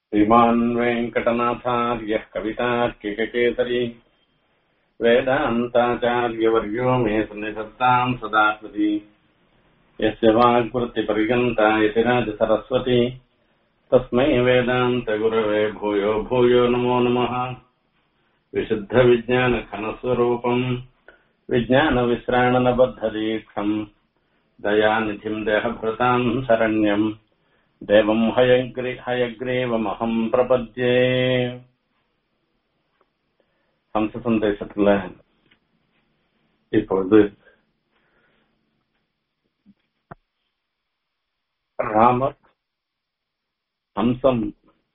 श्रीमान् वेङ्कटनाथार्यः कवितार्किककेसरी वेदान्ताचार्यवर्यो मे सन्निधत्ताम् सदाकृति यस्य वाग्वृत्तिपर्यन्ता यतिराजसरस्वती तस्मै वेदान्तगुरवे भूयो भूयो नमो नमः विशुद्धविज्ञानघनस्वरूपम् विज्ञानविश्राणनबद्धदीक्षम् दयानिधिम् देहभृताम् शरण्यम् தேவம் ஹயக்ரி ஹயக்ரீவமகம் பிரபத்யே ஹம்ச சந்தேசத்துல இப்பொழுது ராமர் ஹம்சம்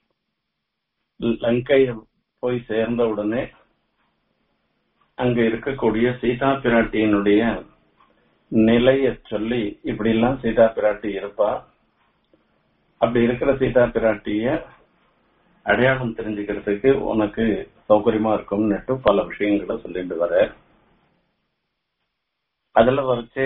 லங்கைய போய் சேர்ந்த உடனே அங்க இருக்கக்கூடிய சீதா பிராட்டியினுடைய நிலைய சொல்லி இப்படி எல்லாம் சீதா பிராட்டி இருப்பா அப்படி இருக்கிற சீதா பிராட்டிய அடையாளம் தெரிஞ்சுக்கிறதுக்கு உனக்கு சௌகரியமா இருக்கும்னுட்டு பல விஷயங்களை சொல்லிட்டு வர அதுல வரைச்சு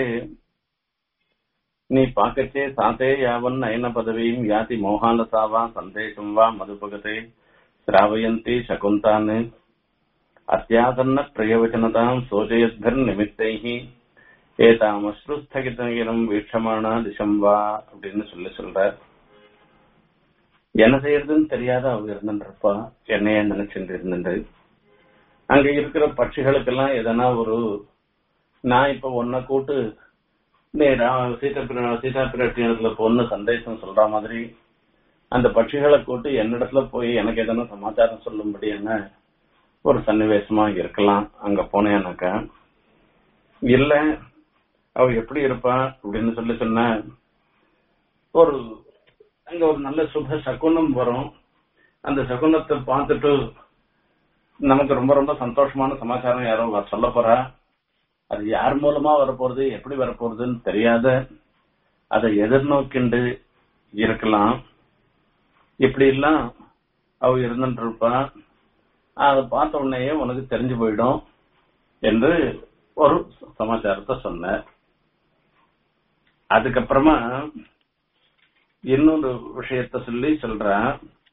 நீ பாக்கச்சே சாத்தே யாவன் அயன பதவியும் யாதி மோகாலசாவா சந்தேசம் வா மதுபகதே சிராவயந்தி சகுந்தான்னு அத்தியாசன்ன பிரியவச்சனதாம் சோஜயத்பர் நிமித்தைஹி ஏதாமஸ்ருஸ்தகிதம் வீட்சமானா திசம் வா அப்படின்னு சொல்லி சொல்றார் என்ன செய்யறதுன்னு தெரியாத அவங்க இருந்துருப்பா என்னைய நினைச்சுட்டு இருந்துட்டு அங்க இருக்கிற பட்சிகளுக்கெல்லாம் எதனா ஒரு நான் இப்ப ஒன்ன கூட்டு நேரா சீதா பிர சீதா பிராட்டியத்துல பொண்ணு சந்தேசம் சொல்ற மாதிரி அந்த பட்சிகளை கூட்டு என்னிடத்துல போய் எனக்கு எதனா சமாச்சாரம் சொல்லும்படி என்ன ஒரு சன்னிவேசமா இருக்கலாம் அங்க போனேன்னாக்கா இல்ல அவ எப்படி இருப்பா அப்படின்னு சொல்லி சொன்ன ஒரு அங்க ஒரு நல்ல சுப சகுனம் வரும் அந்த சகுனத்தை பார்த்துட்டு நமக்கு ரொம்ப ரொம்ப சந்தோஷமான சமாச்சாரம் யாரோ சொல்ல போறா அது யார் மூலமா வரப்போறது எப்படி வரப்போறதுன்னு தெரியாத அதை எதிர்நோக்கிண்டு இருக்கலாம் இப்படி எல்லாம் அவ இருந்துட்டு இருப்பா அதை பார்த்த உடனேயே உனக்கு தெரிஞ்சு போயிடும் என்று ஒரு சமாச்சாரத்தை சொன்ன அதுக்கப்புறமா இன்னொரு விஷயத்த சொல்லி சொல்றேன்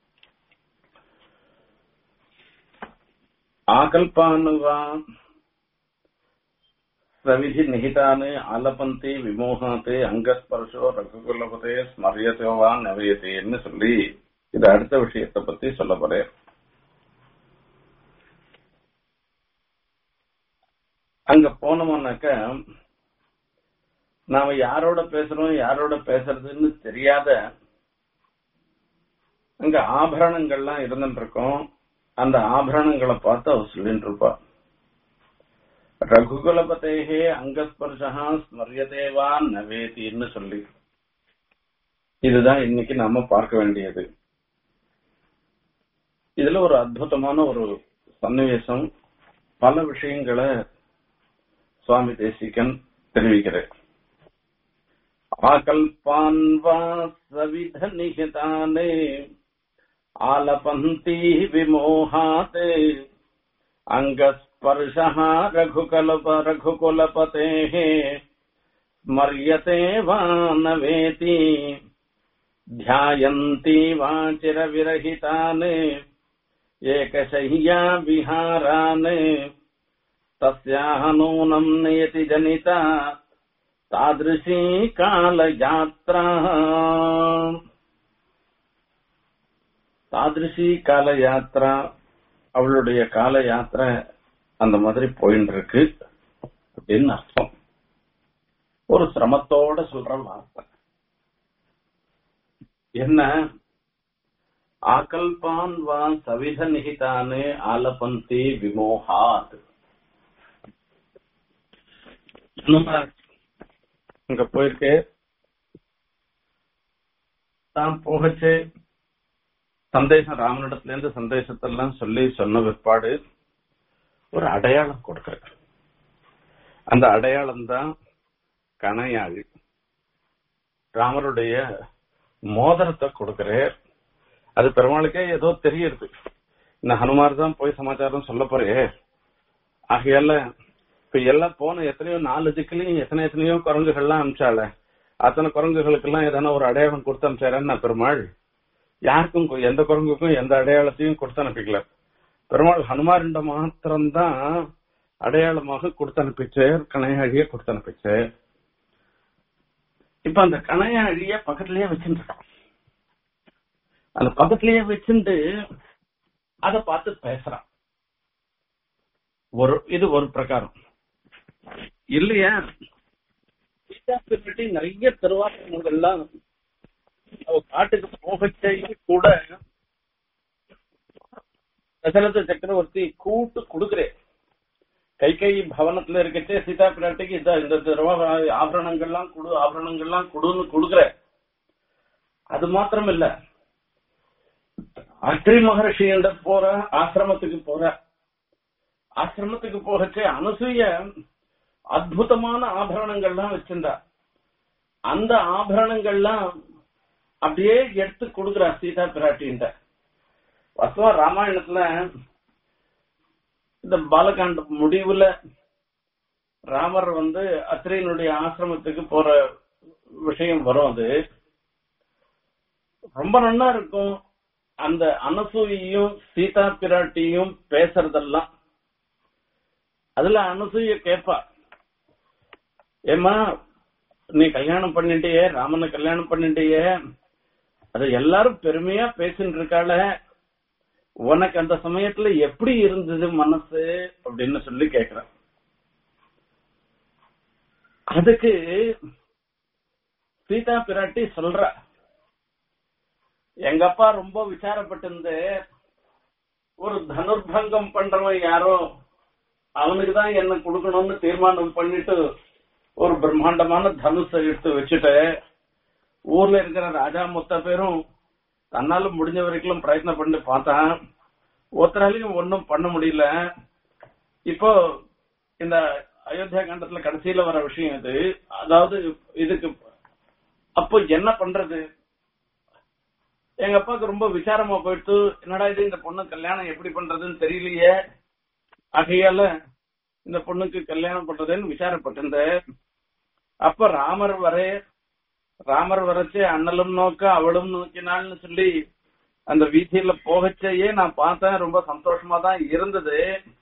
ஆகல்பானுவா பிரவிதி நிகிதானு ஆலபந்தி விமோகாத்து அங்கஸ்பர்ஷோ ரகுகுலபதே ஸ்மரியத்தோவா நவையத்தேன்னு சொல்லி இது அடுத்த விஷயத்தை பத்தி சொல்ல போறேன் அங்க போனோம்னாக்க நாம யாரோட பேசுறோம் யாரோட பேசுறதுன்னு தெரியாத அங்க ஆபரணங்கள்லாம் இருந்துட்டு இருக்கோம் அந்த ஆபரணங்களை பார்த்து அவ சொல்லிட்டு இருப்பா ரகுகுலபதேகே அங்கஸ்பர்ஷா ஸ்மரியதேவா நவேத்தின்னு சொல்லி இதுதான் இன்னைக்கு நாம பார்க்க வேண்டியது இதுல ஒரு அற்புதமான ஒரு சன்னிவேசம் பல விஷயங்களை சுவாமி தேசிகன் தெரிவிக்கிறேன் आकल्पान् वा सविधनिहिताने आलपन्ती विमोहात् अङ्गस्पर्शः रघुकल्प रघुकुलपतेः स्मर्यते वा न वेति ध्यायन्ती वा चिरविरहितान् एकशय्या विहारान् तस्याः नूनम् नियति जनिता தாதிருஷி கால யாத்ரா தாதிருஷி கால யாத்ரா அவளுடைய கால யாத்திரை அந்த மாதிரி போயின்னு இருக்கு அப்படின்னு அர்த்தம் ஒரு சிரமத்தோட சொல்ற வார்த்தை என்ன ஆகல்பான் வா சவித நிகிதானு ஆலபந்தி விமோகாத் அங்க போயிருக்கு தான் போகச்சு சந்தேசம் ராமனிடத்துல இருந்து சந்தேசத்தெல்லாம் சொல்லி சொன்ன பிற்பாடு ஒரு அடையாளம் கொடுக்கிற அந்த அடையாளம் தான் கணையாழி ராமருடைய மோதிரத்தை கொடுக்கிறேன் அது பெருமாளுக்கே ஏதோ தெரியுது இந்த ஹனுமார் தான் போய் சமாச்சாரம் சொல்ல போறே ஆகையால இப்ப எல்லாம் போன எத்தனையோ நாலு திக்குலயும் எத்தனை எத்தனையோ குரங்குகள்லாம் அமிச்சால அத்தனை குரங்குகளுக்கெல்லாம் எதனா ஒரு அடையாளம் கொடுத்து அமிச்சாரன்னா பெருமாள் யாருக்கும் கு- எந்த குரங்குக்கும் எந்த அடையாளத்தையும் கொடுத்து அனுப்பிக்கல பெருமாள் ஹனுமாரிண்ட மாத்திரம்தான் அடையாளமாக கொடுத்து அனுப்பிச்சார் கணையாழிய கொடுத்து அனுப்பிச்சார் இப்ப அந்த கணையாழிய பக்கத்திலேயே வச்சுட்டு அந்த பக்கத்திலேயே வச்சுட்டு அத பார்த்து பேசுறான் ஒரு இது ஒரு பிரகாரம் இல்லையா சீதா பிரிட்டி நிறைய திருவாசகங்கள்லாம் அவ காட்டுக்கு போகச்சே கூட தசரத சக்கரவர்த்தி கூட்டு கொடுக்குறேன் கை கை பவனத்துல இருக்கச்சே சீதா பிராட்டிக்கு இந்த இந்த திருவா ஆபரணங்கள்லாம் கொடு ஆபரணங்கள்லாம் கொடுன்னு கொடுக்குற அது மாத்திரம் இல்ல அக்ரி மகர்ஷி என்ற போற ஆசிரமத்துக்கு போற ஆசிரமத்துக்கு போகச்சே அனுசூய அற்புதமான ஆபரணங்கள்லாம் வச்சிருந்தா அந்த ஆபரணங்கள்லாம் அப்படியே எடுத்து கொடுக்குறா சீதா பிராட்டின்ற வசவா ராமாயணத்துல இந்த பாலகாண்ட முடிவுல ராமர் வந்து அத்திரையனுடைய ஆசிரமத்துக்கு போற விஷயம் வரும் அது ரொம்ப நல்லா இருக்கும் அந்த அனசூயையும் சீதா பிராட்டியும் பேசுறதெல்லாம் அதுல அனசூய கேப்பா ஏமா நீ கல்யாணம் பண்ணிட்டியே ராமனை கல்யாணம் பண்ணிட்டியே அது எல்லாரும் பெருமையா பேசிட்டு இருக்காள உனக்கு அந்த சமயத்துல எப்படி இருந்தது மனசு அப்படின்னு சொல்லி கேக்குறான் அதுக்கு சீதா பிராட்டி சொல்ற எங்க அப்பா ரொம்ப விசாரப்பட்டிருந்து ஒரு தனுர்பங்கம் பண்றவன் யாரோ அவனுக்கு தான் என்ன கொடுக்கணும்னு தீர்மானம் பண்ணிட்டு ஒரு பிரம்மாண்டமான தனுஷை எடுத்து வச்சுட்டு ஊர்ல இருக்கிற ராஜா மொத்த பேரும் தன்னால முடிஞ்ச வரைக்கும் பிரயத்னம் பண்ணி பார்த்தான் ஒருத்தராலையும் ஒன்றும் பண்ண முடியல இப்போ இந்த அயோத்தியா காண்டத்துல கடைசியில வர விஷயம் இது அதாவது இதுக்கு அப்போ என்ன பண்றது எங்க அப்பாவுக்கு ரொம்ப விசாரமா போயிட்டு என்னடா இது இந்த பொண்ணு கல்யாணம் எப்படி பண்றதுன்னு தெரியலையே ஆகையால இந்த பொண்ணுக்கு கல்யாணம் பண்றதுன்னு விசாரப்பட்டிருந்த அப்ப ராமர் வரே ராமர் வரச்சு அண்ணலும் நோக்க அவளும் நோக்கினாள்னு சொல்லி அந்த வீதியில போகச்சேயே நான் பார்த்தேன் ரொம்ப சந்தோஷமா தான் இருந்தது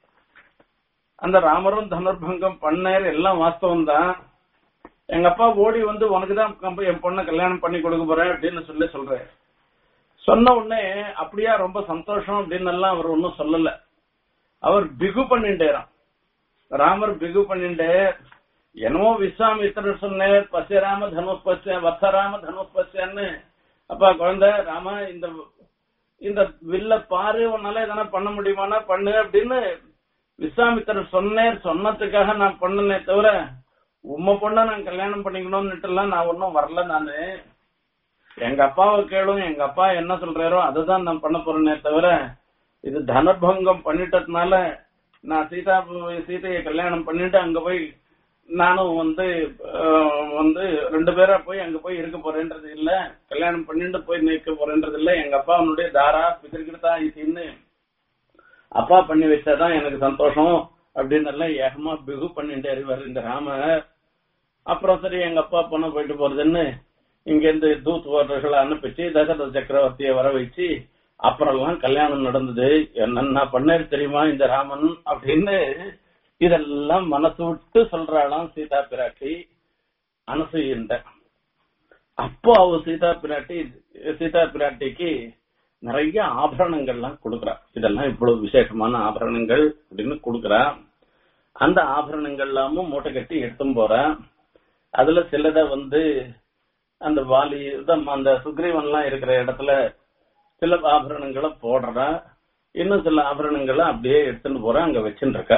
அந்த ராமரும் தனுர்பங்கம் பண்ணார் எல்லாம் வாஸ்தவம் தான் எங்க அப்பா ஓடி வந்து உனக்கு தான் என் பொண்ணை கல்யாணம் பண்ணி கொடுக்க போறேன் அப்படின்னு சொல்லி சொல்றேன் சொன்ன உடனே அப்படியா ரொம்ப சந்தோஷம் அப்படின்னு எல்லாம் அவர் ஒன்னும் சொல்லல அவர் பிகு பண்ணிட்டேராம் ராமர் பிகு பண்ணிட்டு என்னமோ விஸ்வாமித்திரர் சொன்னார் பசிராம தனுஷ் பசிய வத்சராம தனுஷ் பசியன்னு அப்பா குழந்தை ராம இந்த இந்த வில்ல பாரு உன்னால எதனா பண்ண முடியுமானா பண்ணு அப்படின்னு விஸ்வாமித்திரர் சொன்னேர் சொன்னதுக்காக நான் பண்ணனே தவிர உம்ம பொண்ண நான் கல்யாணம் பண்ணிக்கணும்னுட்டுலாம் நான் ஒன்னும் வரல நானு எங்க அப்பாவை கேளும் எங்க அப்பா என்ன சொல்றாரோ அதுதான் நான் பண்ண போறேனே தவிர இது தனபங்கம் பண்ணிட்டதுனால நான் சீதா சீதையை கல்யாணம் பண்ணிட்டு அங்க போய் நானும் வந்து அஹ், வந்து ரெண்டு பேரா போய் அங்க போய் இருக்க போறேன்றது இல்ல கல்யாணம் பண்ணிட்டு போய் நிற்க போறேன்றது இல்ல எங்க அப்பா அவனுடைய தாரா பிதிர்கிட்டா இதுன்னு அப்பா பண்ணி வச்சாதான் எனக்கு சந்தோஷம் அப்படின்னு எல்லாம் ஏகமா பிகு பண்ணிட்டு அறிவார் இந்த ராமர் அப்புறம் சரி எங்க அப்பா பொண்ணு போயிட்டு போறதுன்னு இங்க இருந்து தூத் ஓட்டர்களை அனுப்பிச்சு தசரத சக்கரவர்த்தியை வர வச்சு அப்புறம் எல்லாம் கல்யாணம் நடந்தது என்னென்ன பண்ணேரு தெரியுமா இந்த ராமன் அப்படின்னு இதெல்லாம் மனசு விட்டு சொல்றாளாம் சீதா பிராட்டி அனசூயின்ட்ட அப்போ அவ சீதா பிராட்டி சீதா பிராட்டிக்கு நிறைய ஆபரணங்கள்லாம் கொடுக்கறா இதெல்லாம் இவ்வளவு விசேஷமான ஆபரணங்கள் அப்படின்னு கொடுக்கறா அந்த ஆபரணங்கள் எல்லாமும் மூட்டை கட்டி எடுத்தும் போறா அதுல சிலத வந்து அந்த வாலி இதான் அந்த சுக்ரீவன் எல்லாம் இருக்கிற இடத்துல சில ஆபரணங்களை போடுறா இன்னும் சில ஆபரணங்களை அப்படியே எடுத்துட்டு போறா அங்க வச்சுட்டு இருக்கா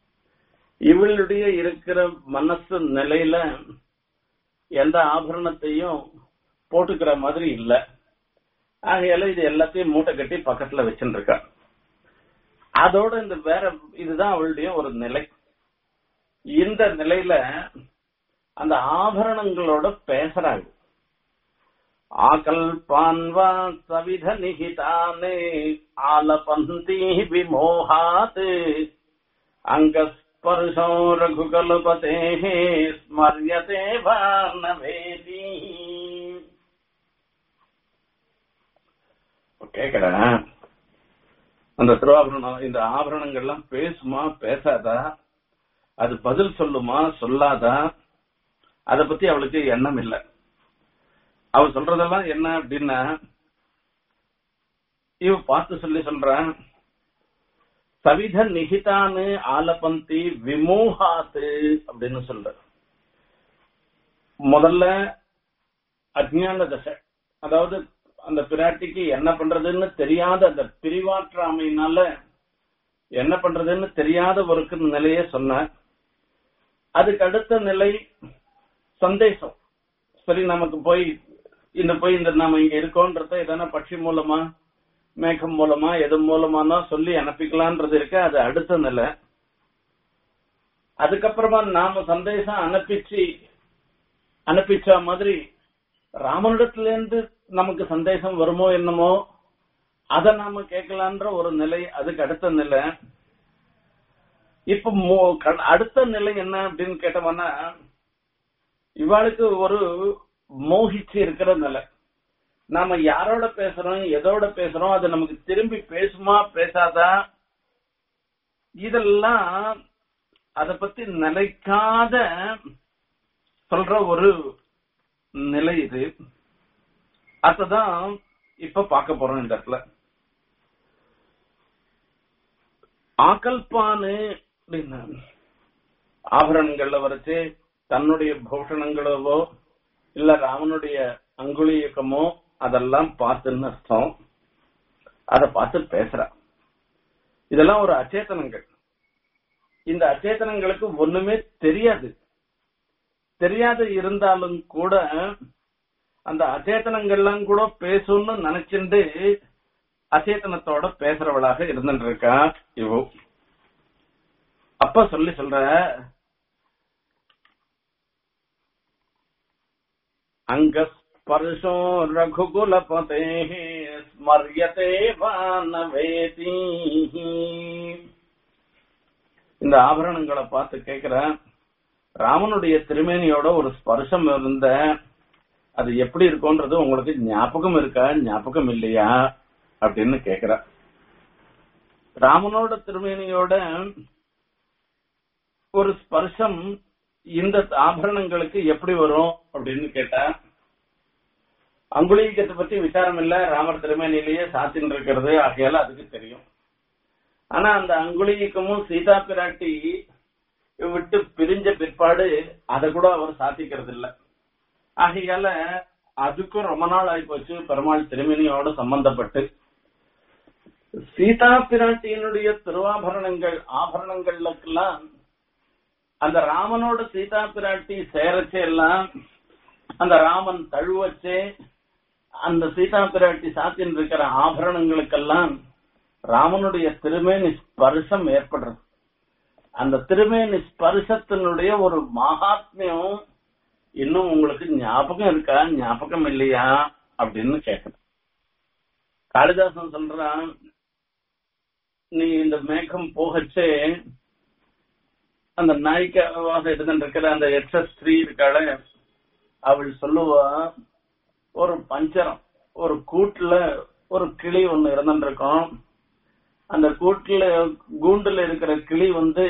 இவளுடைய இருக்கிற மனசு நிலையில எந்த ஆபரணத்தையும் போட்டுக்கிற மாதிரி இல்ல ஆகையால இது எல்லாத்தையும் மூட்டை கட்டி பக்கத்துல வச்சுட்டு இருக்கா அதோட இந்த வேற இதுதான் அவளுடைய ஒரு நிலை இந்த நிலையில அந்த ஆபரணங்களோட பேசுறாங்க ஆகல்பான்வா சவித நிகிதானே ஆலபந்தி விமோகாத் அங்கஸ்பர்ஷோ ரகுகலபதே ஸ்மரியதே வார்ணவேதி கேக்குறேன் அந்த திருவாபரணம் இந்த ஆபரணங்கள்லாம் பேசுமா பேசாதா அது பதில் சொல்லுமா சொல்லாதா அத பத்தி அவளுக்கு எண்ணம் இல்லை அவ சொல்றதெல்லாம் என்ன அப்படின்னா இவ பார்த்து சொல்லி சொல்றான் சவித நிகிதானு ஆலபந்தி விமோகாத்து அப்படின்னு சொல்ற முதல்ல அஜ்ஞான தசை அதாவது அந்த பிராட்டிக்கு என்ன பண்றதுன்னு தெரியாத அந்த பிரிவாற்றாமையினால என்ன பண்றதுன்னு தெரியாத ஒரு நிலையே சொன்ன அதுக்கு அடுத்த நிலை சந்தேசம் சரி நமக்கு போய் இந்த போய் இந்த நாம இங்க இருக்கோன்றத எதனா பட்சி மூலமா மேகம் மூலமா எது மூலமா சொல்லி அனுப்பிக்கலான்றது இருக்கு அது அடுத்த நிலை அதுக்கப்புறமா நாம சந்தேசம் அனுப்பிச்சு அனுப்பிச்ச மாதிரி ராமனிடத்துல இருந்து நமக்கு சந்தேசம் வருமோ என்னமோ அத நாம கேட்கலான்ற ஒரு நிலை அதுக்கு அடுத்த நிலை இப்ப மோ- க- அடுத்த நிலை என்ன அப்படின்னு கேட்டோம்னா இவாளுக்கு ஒரு மோகிச்சு இருக்கிற நிலை நாம யாரோட பேசுறோம் எதோட பேசுறோம் அது நமக்கு திரும்பி பேசுமா பேசாதா இதெல்லாம் அத பத்தி நிலைக்காத சொல்ற ஒரு நிலை இது அததான் இப்ப பார்க்க போறோம் இந்த இடத்துல ஆக்கல்பானு அப்படின்னா ஆபரணங்கள்ல வரைச்சு தன்னுடைய பூஷணங்களவோ இல்ல ராமனுடைய அங்குலியக்கமோ அதெல்லாம் பார்த்துன்னு அர்த்தம் அத பார்த்து பேசுறா இதெல்லாம் ஒரு அச்சேதனங்கள் இந்த அச்சேதனங்களுக்கு ஒண்ணுமே தெரியாது தெரியாது இருந்தாலும் கூட அந்த அச்சேதனங்கள்லாம் கூட பேசும்னு நினைச்சுண்டு அச்சேதனத்தோட பேசுறவளாக இருந்துட்டு இருக்கா இவோ அப்ப சொல்லி சொல்ற அங்கஸ்பர்ஷோ ரகுகுலபதே ஸ்மரியதே வானவேதி இந்த ஆபரணங்களை பார்த்து கேக்குறேன் ராமனுடைய திருமேனியோட ஒரு ஸ்பர்சம் இருந்த அது எப்படி இருக்கும்ன்றது உங்களுக்கு ஞாபகம் இருக்கா ஞாபகம் இல்லையா அப்படின்னு கேக்குற ராமனோட திருமேனியோட ஒரு ஸ்பர்சம் இந்த ஆபரணங்களுக்கு எப்படி வரும் அப்படின்னு கேட்டா அங்குலீகத்தை பத்தி விசாரம் இல்ல ராமர் திருமேனிலேயே சாத்தின்னு இருக்கிறது ஆகையால அதுக்கு தெரியும் ஆனா அந்த அங்குலீகமும் சீதா பிராட்டி விட்டு பிரிஞ்ச பிற்பாடு அதை கூட அவர் சாத்திக்கிறது இல்ல ஆகையால அதுக்கும் ரொம்ப நாள் ஆகி போச்சு பெருமாள் திருமணியோட சம்பந்தப்பட்டு சீதா பிராட்டியினுடைய திருவாபரணங்கள் ஆபரணங்களுக்கெல்லாம் அந்த ராமனோட சீதா பிராட்டி சேரச்சே எல்லாம் அந்த ராமன் தழுவச்சே அந்த சீதா பிராட்டி சாத்தின் இருக்கிற ஆபரணங்களுக்கெல்லாம் ராமனுடைய திருமேனி ஸ்பர்சம் ஏற்படுறது அந்த திருமேனி ஸ்பர்சத்தினுடைய ஒரு மகாத்மியம் இன்னும் உங்களுக்கு ஞாபகம் இருக்கா ஞாபகம் இல்லையா அப்படின்னு கேட்கணும் காளிதாசன் சொல்றான் நீ இந்த மேகம் போகச்சே அந்த நாய்க்காவாக இருந்துருக்கிற அந்த எச்ச ஸ்திரீ இருக்காள அவள் சொல்லுவா ஒரு பஞ்சரம் ஒரு கூட்டுல ஒரு கிளி ஒண்ணு இருந்துருக்கும் அந்த கூட்டுல கூண்டுல இருக்கிற கிளி வந்து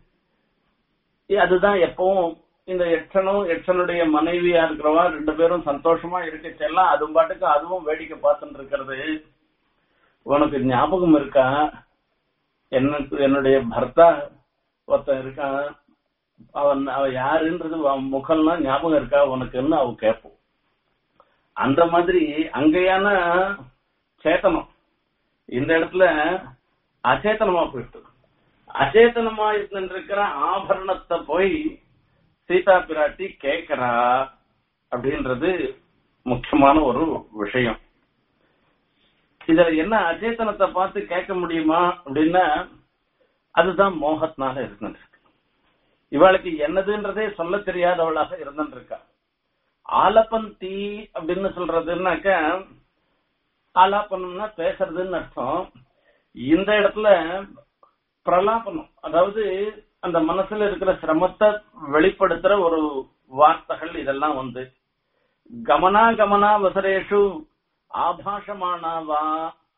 அதுதான் எப்பவும் இந்த எச்சனும் எச்சனுடைய மனைவியா இருக்கிறவா ரெண்டு பேரும் சந்தோஷமா இருக்கச்செல்லாம் அது பாட்டுக்கு அதுவும் வேடிக்கை பார்த்துட்டு இருக்கிறது உனக்கு ஞாபகம் இருக்கா எனக்கு என்னுடைய பர்த்தா ஒருத்தன் இருக்கான் அவன் அவ யாருன்றது அவன் முகம்லாம் ஞாபகம் இருக்கா உனக்குன்னு அவ கேட்போம் அந்த மாதிரி அங்கேயான சேத்தனம் இந்த இடத்துல அச்சேதனமா போயிட்டு அச்சேதனமா இருந்திருக்கிற ஆபரணத்தை போய் சீதா பிராட்டி கேட்கிறா அப்படின்றது முக்கியமான ஒரு விஷயம் இதுல என்ன அச்சேதனத்தை பார்த்து கேட்க முடியுமா அப்படின்னா அதுதான் மோகத்தினால இருந்துட்டு இவளுக்கு என்னதுன்றதே சொல்ல தெரியாதவளாக இருந்துட்டு இருக்கா ஆலப்பந்தி அப்படின்னு சொல்றதுன்னாக்க ஆலாபனம்னா பேசுறதுன்னு அர்த்தம் இந்த இடத்துல பிரலாபனம் அதாவது அந்த மனசுல இருக்கிற சிரமத்தை வெளிப்படுத்துற ஒரு வார்த்தைகள் இதெல்லாம் வந்து கமனா கமனா வசரேஷு ஆபாஷமானாவா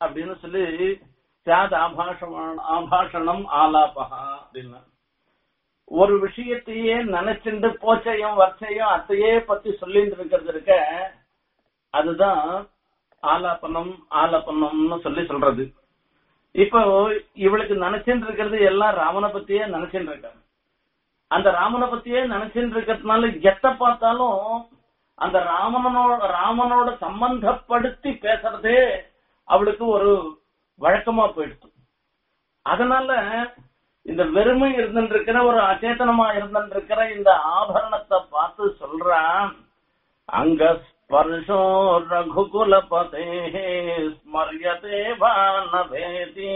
அப்படின்னு சொல்லி சாத் ஆபாஷம் ஆபாஷணம் ஆலாபகா அப்படின்னா ஒரு விஷயத்தையே நினைச்சுண்டு போச்சையும் வர்ச்சையும் அத்தையே பத்தி சொல்லிட்டு இருக்கிறது இருக்க அதுதான் ஆலாபனம் ஆலாபனம்னு சொல்லி சொல்றது இப்போ இவளுக்கு நினைச்சுட்டு இருக்கிறது எல்லாம் ராமனை பத்தியே நினைச்சுட்டு இருக்க அந்த ராமனை பத்தியே நினைச்சுட்டு இருக்கிறதுனால எத்த பார்த்தாலும் அந்த ராமனோட ராமனோட சம்பந்தப்படுத்தி பேசுறதே அவளுக்கு ஒரு வழக்கமா போயிடுச்சு அதனால இந்த வெறுமை இருந்துருக்கிற ஒரு அச்சேதனமா இருந்துருக்கிற இந்த ஆபரணத்தை பார்த்து சொல்றான் அங்க ஸ்பர்ஷோ ரகுகுலபதே ஸ்மரியதே வானவேதி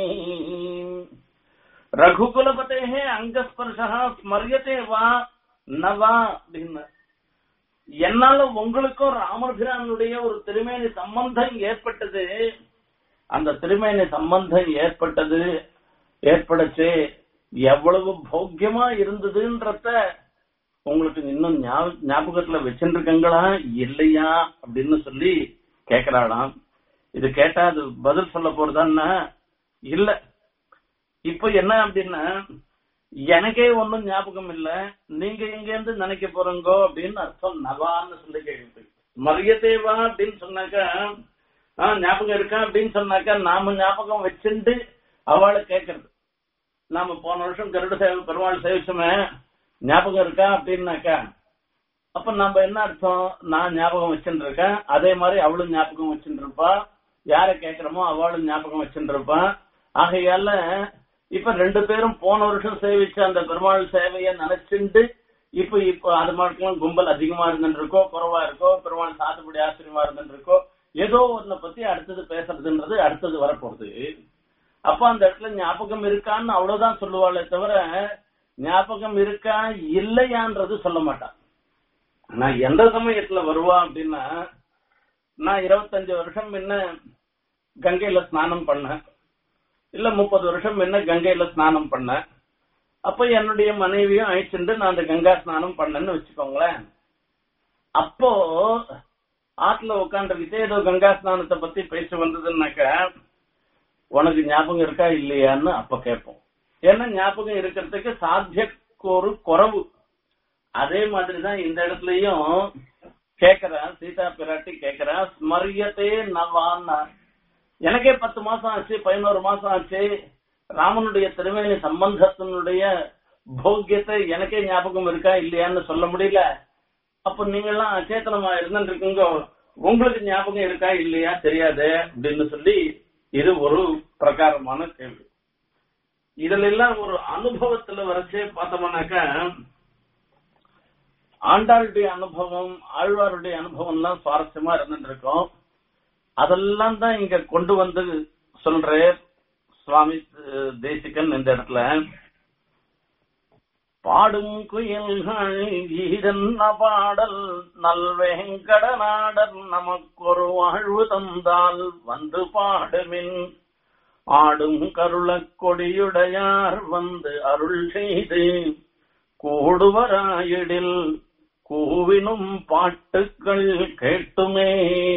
ரகுகுலபதே அங்கஸ்பர்ஷா ஸ்மரியதே வா நவா அப்படின்னு என்னால உங்களுக்கும் ராமபிரானுடைய ஒரு திருமேனி சம்பந்தம் ஏற்பட்டது அந்த திருமேனி சம்பந்தம் ஏற்பட்டது ஏற்படுச்சு எவ்வளவு போக்கியமா இருந்ததுன்றத உங்களுக்கு இன்னும் ஞாப- ஞாபகத்துல வச்சுருக்கீங்களா இல்லையா அப்படின்னு சொல்லி கேக்குறாளாம் இது கேட்டா அது பதில் சொல்ல போறதான்னா இல்ல இப்ப என்ன அப்படின்னா எனக்கே ஒண்ணும் ஞாபகம் இல்ல நீங்க எங்க இருந்து நினைக்க போறீங்கோ அப்படின்னு அர்த்தம் நவான்னு சொல்லி கேக்குது மரியதேவா அப்படின்னு சொன்னாக்கா ஆ, ஞாபகம் இருக்கா அப்படின்னு சொன்னாக்கா நாம ஞாபகம் வச்சுண்டு அவளை கேக்குறது நாம போன வருஷம் கருட சேவை பெருமாள் சேவிச்சோமே ஞாபகம் இருக்கா அப்படின்னாக்கா அப்ப நம்ம என்ன அர்த்தம் நான் ஞாபகம் வச்சுட்டு இருக்கேன் அதே மாதிரி அவளும் ஞாபகம் வச்சுட்டு இருப்பா யார கேக்குறோமோ அவளும் ஞாபகம் வச்சுட்டு இருப்பா ஆகையால இப்ப ரெண்டு பேரும் போன வருஷம் சேவிச்ச அந்த பெருமாள் சேவையை நினைச்சுண்டு இப்ப இப்ப அது மட்டும் கும்பல் அதிகமா இருந்துட்டு இருக்கோ குறைவா இருக்கோ பெருமாள் சாத்துப்படி ஆச்சரியமா இருந்துட்டு இருக்கோ ஏதோ ஒன்ன பத்தி அடுத்தது பேசுறதுன்றது அடுத்தது வரப்போகுது அப்ப அந்த இடத்துல ஞாபகம் இருக்கான்னு அவ்வளவுதான் சொல்லுவாளே தவிர ஞாபகம் இருக்கா இல்லையான்றது சொல்ல மாட்டான் நான் எந்த சமயத்துல வருவா அப்படின்னா நான் இருபத்தஞ்சு வருஷம் முன்ன கங்கையில ஸ்நானம் பண்ணேன் இல்ல முப்பது வருஷம் முன்ன கங்கையில ஸ்நானம் பண்ணேன் அப்ப என்னுடைய மனைவியும் அழைச்சிட்டு நான் அந்த கங்கா ஸ்நானம் பண்ணேன்னு வச்சுக்கோங்களேன் அப்போ ஆத்துல உட்காந்துக்கிட்டு ஏதோ கங்கா ஸ்நானத்தை பத்தி பேச வந்ததுன்னாக்க உனக்கு ஞாபகம் இருக்கா இல்லையான்னு அப்ப கேட்போம் ஏன்னா ஞாபகம் இருக்கிறதுக்கு சாத்தியக்கூறு குறவு அதே மாதிரிதான் இந்த இடத்துலயும் கேக்குறா சீதா பிராட்டி கேக்குறா ஸ்மரியத்தே நவான்னா எனக்கே பத்து மாசம் ஆச்சு பதினோரு மாசம் ஆச்சு ராமனுடைய திருமேனி சம்பந்தத்தினுடைய போக்கியத்தை எனக்கே ஞாபகம் இருக்கா இல்லையான்னு சொல்ல முடியல அப்ப நீங்க எல்லாம் அச்சேத்தனமா இருந்துட்டு இருக்கீங்க உங்களுக்கு ஞாபகம் இருக்கா இல்லையா தெரியாது அப்படின்னு சொல்லி இது ஒரு பிரகாரமான கேள்வி இதுல எல்லாம் ஒரு அனுபவத்துல வரைச்சே பார்த்தோம்னாக்கா ஆண்டாளுடைய அனுபவம் ஆழ்வாருடைய அனுபவம் எல்லாம் சுவாரஸ்யமா இருந்துட்டு இருக்கோம் அதெல்லாம் தான் இங்க கொண்டு வந்து சொல்ற சுவாமி அஹ், தேசிகன் இந்த இடத்துல பாடும் குயில்கள் ஈரன்ன பாடல் நல்வேங்கட நாடர் நமக்கொரு வாழ்வு தந்தால் வந்து பாடுமின் ஆடும் கருளக் கொடியுடையார் வந்து அருள் செய்து கூடுவராயிடில் கூவினும் பாட்டுக்கள் கேட்டுமே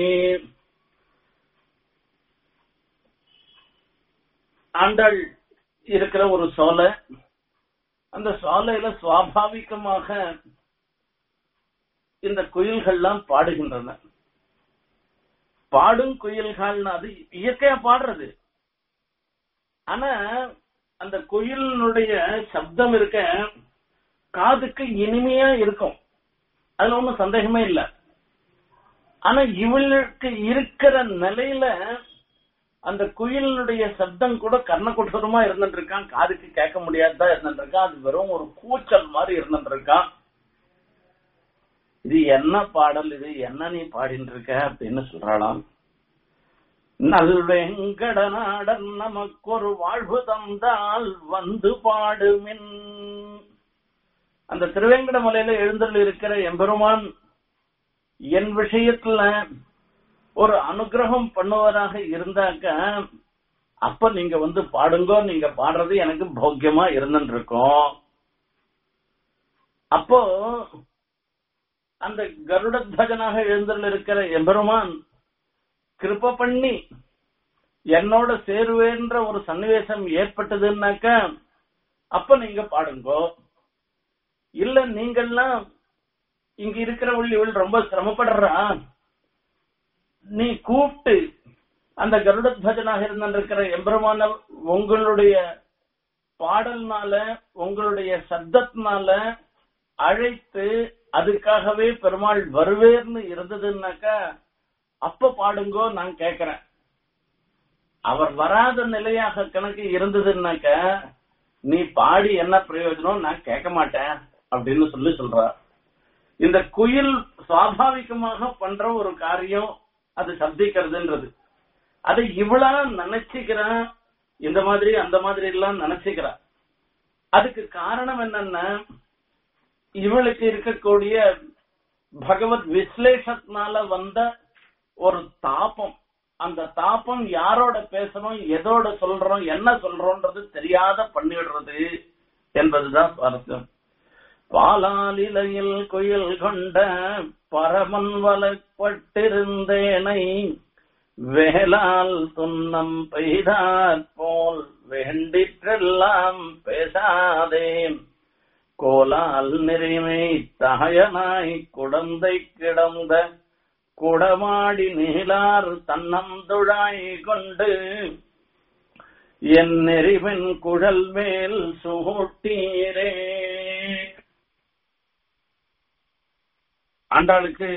ஆண்டாள் இருக்கிற ஒரு சோலை அந்த சோலையில சுவாபாவிகமாக இந்த குயில்கள்லாம் பாடுகின்றன பாடும் குயில்கள்னா அது இயற்கையா பாடுறது ஆனா அந்த குயிலினுடைய சப்தம் இருக்க காதுக்கு இனிமையா இருக்கும் அதுல ஒண்ணும் சந்தேகமே இல்ல ஆனா இவளுக்கு இருக்கிற நிலையில அந்த குயிலினுடைய சப்தம் கூட கர்ணகுடமா இருந்துட்டு இருக்கான் காதுக்கு கேட்க முடியாததா இருந்துட்டு இருக்கான் அது வெறும் ஒரு கூச்சல் மாதிரி இருந்துட்டு இருக்கான் இது என்ன பாடல் இது என்ன நீ பாடிட்டு இருக்க அப்படின்னு சொல்றாளாம் நல்வெங்கட நாடன் நமக்கொரு வாழ்வு தந்தால் வந்து பாடுமின் அந்த திருவேங்கட மலையில எழுந்தருள் இருக்கிற எம்பெருமான் என் விஷயத்துல ஒரு அனுகிரகம் பண்ணுவதாக இருந்தாக்க அப்ப நீங்க வந்து பாடுங்கோ நீங்க பாடுறது எனக்கு போக்கியமா இருந்துட்டு இருக்கும் அப்போ அந்த கருடத்வஜனாக எழுந்தருள் இருக்கிற எம்பெருமான் கிருப பண்ணி என்னோட சேருவேன்ற ஒரு சன்னிவேசம் ஏற்பட்டதுன்னாக்க அப்ப நீங்க பாடுங்கோ இல்ல நீங்கள்லாம் இங்க இருக்கிறவள் இவள் ரொம்ப சிரமப்படுறா நீ கூப்பிட்டு அந்த கருடத்வஜனாக இருந்திருக்கிற எம்பெருமான உங்களுடைய பாடல்னால உங்களுடைய சப்தத்தினால அழைத்து அதுக்காகவே பெருமாள் வருவேர்னு இருந்ததுன்னாக்கா அப்ப பாடுங்கோ நான் கேக்குறேன் அவர் வராத நிலையாக கணக்கு இருந்ததுன்னாக்க நீ பாடி என்ன பிரயோஜனம் நான் கேட்க மாட்டேன் அப்படின்னு சொல்லி சொல்றா இந்த குயில் சுவாபாவிகமாக பண்ற ஒரு காரியம் அது சப்திக்கிறதுன்றது அதை இவளா நினைச்சுக்கிறா இந்த மாதிரி அந்த மாதிரி எல்லாம் நினைச்சுக்கிறா அதுக்கு காரணம் என்னன்னா இவளுக்கு இருக்கக்கூடிய பகவத் விஸ்லேஷத்தினால வந்த ஒரு தாபம் அந்த தாபம் யாரோட பேசணும் எதோட சொல்றோம் என்ன சொல்றோம்ன்றது தெரியாத பண்ணிவிடுறது என்பதுதான் சுவாரஸ்யம் பாலாலிலையில் குயில் கொண்ட பரமன் வலப்பட்டிருந்தேனை வேளால் துன்னம் பெய்தாற் போல் வேண்டிற்றெல்லாம் பேசாதேன் கோலால் நெறிமை தகையனாய் குடந்தை கிடந்த குடமாடி நீலார் தன்னந்துழாய் கொண்டு என் நெறிவின் குழல் மேல் சூட்டீரே ஆண்டாளுக்கு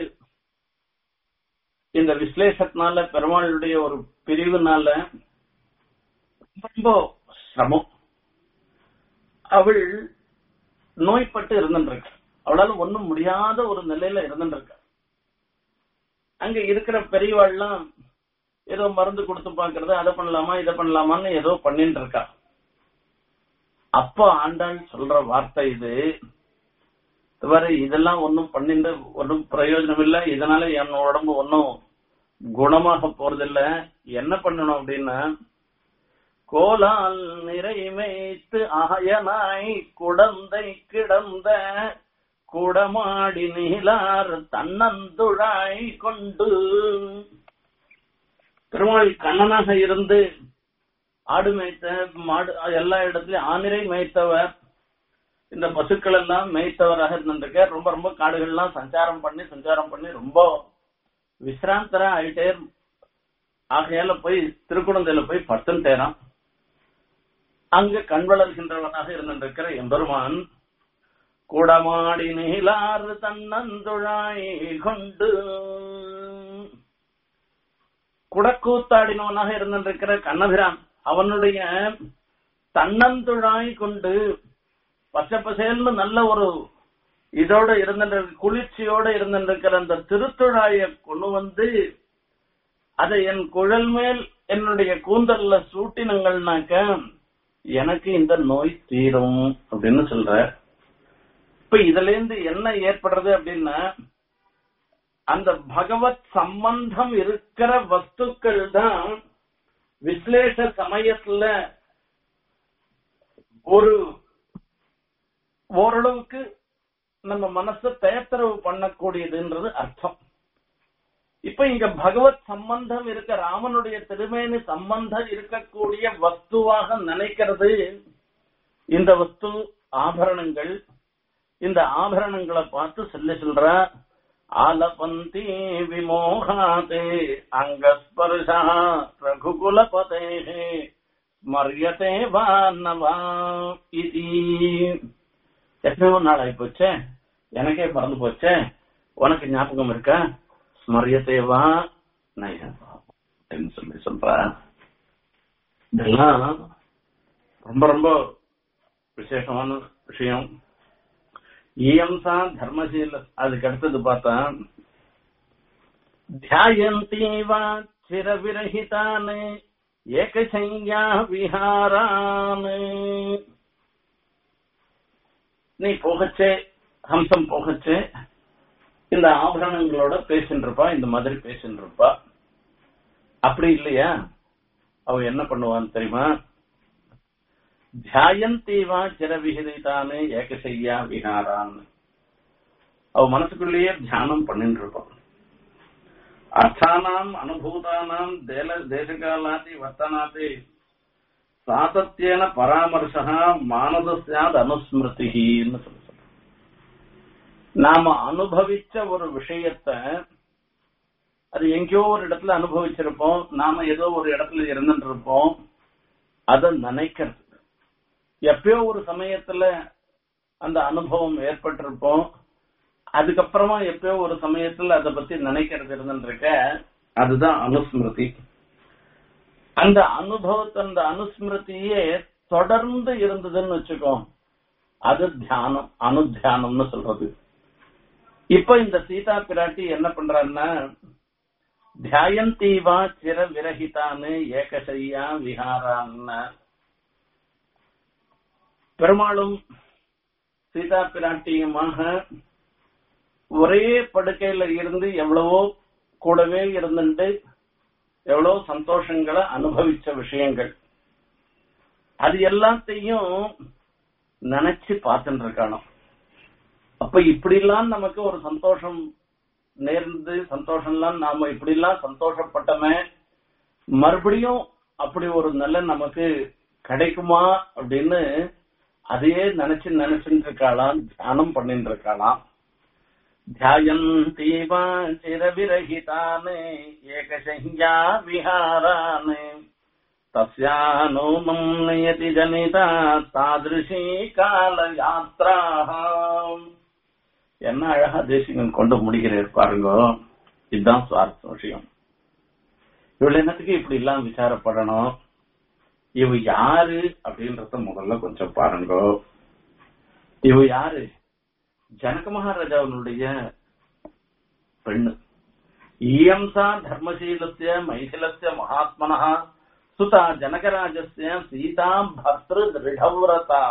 இந்த விஸ்லேஷத்தினால பெருமாளுடைய ஒரு பிரிவுனால ரொம்ப சிரமம் அவள் நோய்பட்டு இருந்துருக்க அவளால ஒண்ணும் முடியாத ஒரு நிலையில இருந்துருக்க அங்க இருக்கிற பெரியவாள்லாம் ஏதோ மருந்து கொடுத்து பாக்குறது அதை பண்ணலாமா இதை பண்ணலாமான்னு ஏதோ பண்ணிட்டு இருக்கா அப்ப ஆண்டாள் சொல்ற வார்த்தை இது வர இதெல்லாம் ஒன்னும் பண்ணிட்டு ஒன்னும் பிரயோஜனம் இல்ல இதனால என் உடம்பு ஒன்னும் குணமாக போறதில்ல என்ன பண்ணணும் அப்படின்னா கோலால் நிறைமைத்து ஆயனாய் குடந்தை கிடந்த குடமாடி நீலார் தன்னந்துழாய் கொண்டு பெருமாள் கண்ணனாக இருந்து ஆடு மேய்த்த மாடு எல்லா இடத்துலயும் ஆனிரை மேய்த்தவர் இந்த பசுக்கள் எல்லாம் மேய்த்தவராக இருந்திருக்க ரொம்ப ரொம்ப காடுகள்லாம் சஞ்சாரம் பண்ணி சஞ்சாரம் பண்ணி ரொம்ப விசிராந்தரா ஆயிட்டே ஆகையால போய் திருக்குழந்தையில போய் படுத்துன்னு தேரான் அங்க கண் வளர்கின்றவனாக இருந்திருக்கிற எம்பெருமான் குடமாடி நீலார் தன்னந்துழாய் கொண்டு குடக்கூத்தாடினவனாக இருந்திருக்கிற கண்ணபிரான் அவனுடைய தன்னந்துழாய் கொண்டு பச்சை பசேல்னு நல்ல ஒரு இதோட இருந்த குளிர்ச்சியோட இருந்திருக்கிற அந்த திருத்துழாய கொண்டு வந்து அதை என் குழல் மேல் என்னுடைய கூந்தல்ல சூட்டினங்கள்னாக்க எனக்கு இந்த நோய் தீரும் அப்படின்னு சொல்ற இப்ப இதுல இருந்து என்ன ஏற்படுறது அப்படின்னா அந்த பகவத் சம்பந்தம் இருக்கிற வஸ்துக்கள் தான் விஸ்லேஷ சமயத்துல ஒரு ஓரளவுக்கு நம்ம மனச தேத்தரவு பண்ணக்கூடியதுன்றது அர்த்தம் இப்ப இங்க பகவத் சம்பந்தம் இருக்க ராமனுடைய திருமேனி சம்பந்தம் இருக்கக்கூடிய வஸ்துவாக நினைக்கிறது இந்த வஸ்து ஆபரணங்கள் இந்த ஆபரணங்களை பார்த்து சொல்லி சொல்ற ஆலபந்தி விமோகாதே அங்கஸ்பர்ஷா ரகுகுலபதே ஸ்மரியதே வா நவா இது எத்தனையோ நாள் ஆகி போச்சே எனக்கே மறந்து போச்சே உனக்கு ஞாபகம் இருக்கா ஸ்மரியத்தேவா அப்படின்னு சொல்லி சொல்ற இதெல்லாம் ரொம்ப ரொம்ப விசேஷமான விஷயம் இயம்சா தர்மசீல அதுக்கு அடுத்தது பார்த்தா தியாயந்தீவா சிரவிரகிதான் ஏகசையா விஹாரான் நீ போகச்சே ஹம்சம் போகச்சே இந்த ஆபரணங்களோட பேசின்னு இருப்பா இந்த மாதிரி பேசின்னு இருப்பா அப்படி இல்லையா அவ என்ன பண்ணுவான்னு தெரியுமா தியாயந்தீவா சிர விகிதானு ஏகசையா விஹாரான் அவ மனசுக்குள்ளேயே தியானம் பண்ணிட்டு இருப்பான் அர்த்தானாம் அனுபூதானாம் தேல தேசகாலாதி வர்த்தனாதி சாதத்தியன பராமர்சா மானதஸ்யாத் அனுஸ்மிருதின்னு சொல்லி சொல்றோம். நாம அனுபவிச்ச ஒரு விஷயத்த அது எங்கேயோ ஒரு இடத்துல அனுபவிச்சிருப்போம் நாம ஏதோ ஒரு இடத்துல இருந்துட்டு இருப்போம் அதை நினைக்கிறது எப்பயோ ஒரு சமயத்துல அந்த அனுபவம் ஏற்பட்டிருப்போம் அதுக்கப்புறமா எப்பயோ ஒரு சமயத்துல அதை பத்தி நினைக்கிறது இருந்துருக்க அதுதான் அனுஸ்மிருதி அந்த அனுபவத்தை அந்த அனுஸ்மிருதியே தொடர்ந்து இருந்ததுன்னு வச்சுக்கோ அது தியானம் அனுத்தியானம்னு சொல்றது இப்ப இந்த சீதா பிராட்டி என்ன பண்றான்னா தியாயந்தீவா சிர விரகிதான்னு ஏகசையா விஹாரான்னு பெருமாளும் சீதா பிராட்டியுமாக ஒரே படுக்கையில இருந்து எவ்வளவோ கூடவே இருந்துட்டு எவ்வளவு சந்தோஷங்களை அனுபவிச்ச விஷயங்கள் அது எல்லாத்தையும் நினைச்சு பார்த்துட்டு இருக்கானோ அப்ப இப்படிலாம் நமக்கு ஒரு சந்தோஷம் நேர்ந்து சந்தோஷம்லாம் நாம இப்படிலாம் சந்தோஷப்பட்டோமே மறுபடியும் அப்படி ஒரு நல்ல நமக்கு கிடைக்குமா அப்படின்னு அதையே நினைச்சு நினைச்சுட்டு இருக்காளாம் தியானம் பண்ணிட்டு இருக்காளாம் தியாயந்தீவா சிரவிரகிதானே ஏகசையா விஹாரானே தஸ்யானூனம் நியதி ஜனிதா தாதிருஷி கால யாத்ராஹாம் என்ன அழகா தேசிகன் கொண்டு முடிகிறார் பாருங்க இதுதான் சுவாரஸ்ய விஷயம் இவள் என்னத்துக்கு இப்படி எல்லாம் விசாரப்படணும் இவ யாரு அப்படின்றத முதல்ல கொஞ்சம் பாருங்க இவ யாரு ஜனக மகாராஜாவினுடைய பெண்ணு இயம்சா தர்மசீலஸ்ய மைथिलस्य மகாத்மனः சுதா ஜனகராஜஸ்ய சீதா பர்திரு திருடவ்ரதா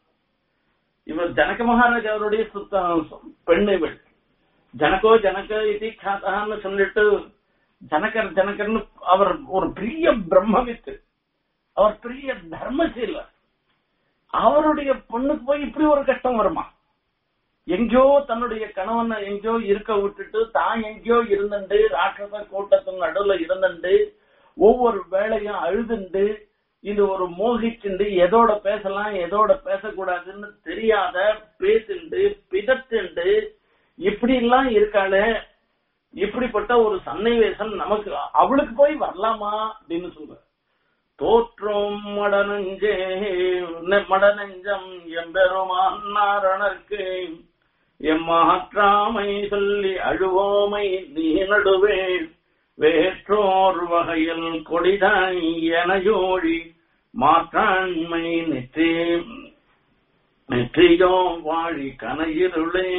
இவர் ஜனக மகாராஜாவுடைய சுத்த பெண் இவள் ஜனகோ ஜனக இது ख्यातஹான்னு சொல்லிட்டு ஜனகர் ஜனகர்னு அவர் ஒரு பெரிய பிரம்மவித்து அவர் பெரிய தர்மசீலர் அவருடைய பொண்ணுக்கு போய் இப்படி ஒரு கஷ்டம் வருமா எங்கேயோ தன்னுடைய கணவனை எங்கேயோ இருக்க விட்டுட்டு தான் எங்கேயோ இருந்துண்டு ராட்சச கூட்டத்தின் நடுவுல இருந்துண்டு ஒவ்வொரு வேலையும் அழுதுண்டு இது ஒரு மோகிச்சுண்டு எதோட பேசலாம் எதோட பேசக்கூடாதுன்னு தெரியாத பேசிண்டு பிதத்துண்டு இப்படி எல்லாம் இருக்காளே இப்படிப்பட்ட ஒரு சன்னிவேசம் நமக்கு அவளுக்கு போய் வரலாமா அப்படின்னு சொல்ற தோற்றும் மடனஞ்சே மடனஞ்சம் எம்பெருமான் நாரணர்க்கு எம்மாற்றாமை சொல்லி அழுவோமை நீ நடுவே வேற்றோர் வகையில் கொடிதாய் எனையோழி மாற்றாண்மை நெற்றி நெற்றியோ வாழி கனையிருளே